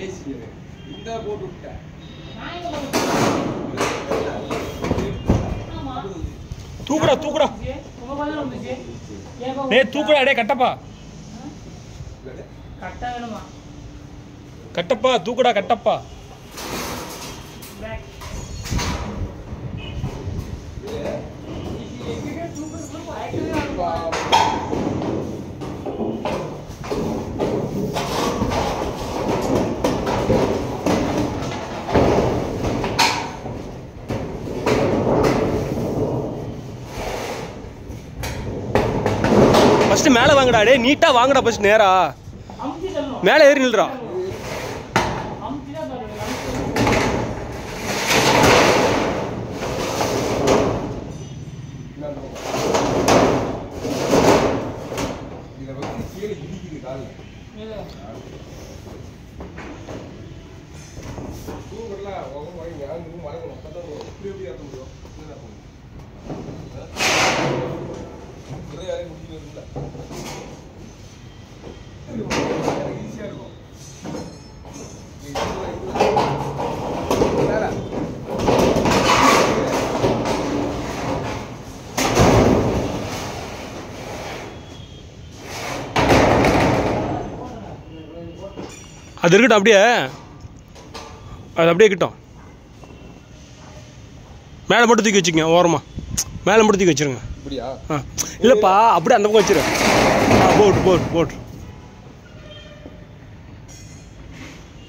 பேசிக்கிறேன் இந்த போட்டு விட்டேன் நான் எங்க போட்டு ஆமா தூக்குடா தூக்குடா வந்துச்சு. உங்க பதில் வந்துச்சு ஏப்பா டேய் தூக்குடா டேய் கட்டப்பா கரெக்டா வேணுமா கட்டப்பா தூக்குடா கட்டப்பா பேக் ஃபர்ஸ்ட் மேலே வாங்கடா டேய் நீட்டா வாங்கடா ஃபர்ஸ்ட் நேரா அமுத்தி தள்ளணும் மேலே ஏறி நில்றா அமுத்தி தான் தள்ளணும் இதை வந்து கீழே இடிக்குது காலில் தூங்கலாம் உங்க வாங்கி அங்கே மறக்கணும் அப்பதான் இப்படி எப்படி ஏற்ற முடியும் என்ன பண்ணும் ஒரே வேலையை முடிச்சு வரும்ல ஈஸியாக இருக்கும் நீ இதுல- இதுல- மேல. அது இருக்கட்டும் அப்படியே அது அப்படியே இருக்கட்டும் மேலே மட்டும் தூக்கி வச்சுக்கங்க ஓரமா மேலே மட்டும் தூக்கி வச்சிருங்க இப்படியா ஆ இல்லைப்பா அப்படியே அந்த பக்கம் வச்சிரு ஆ போட்டு போட்டு போட்டு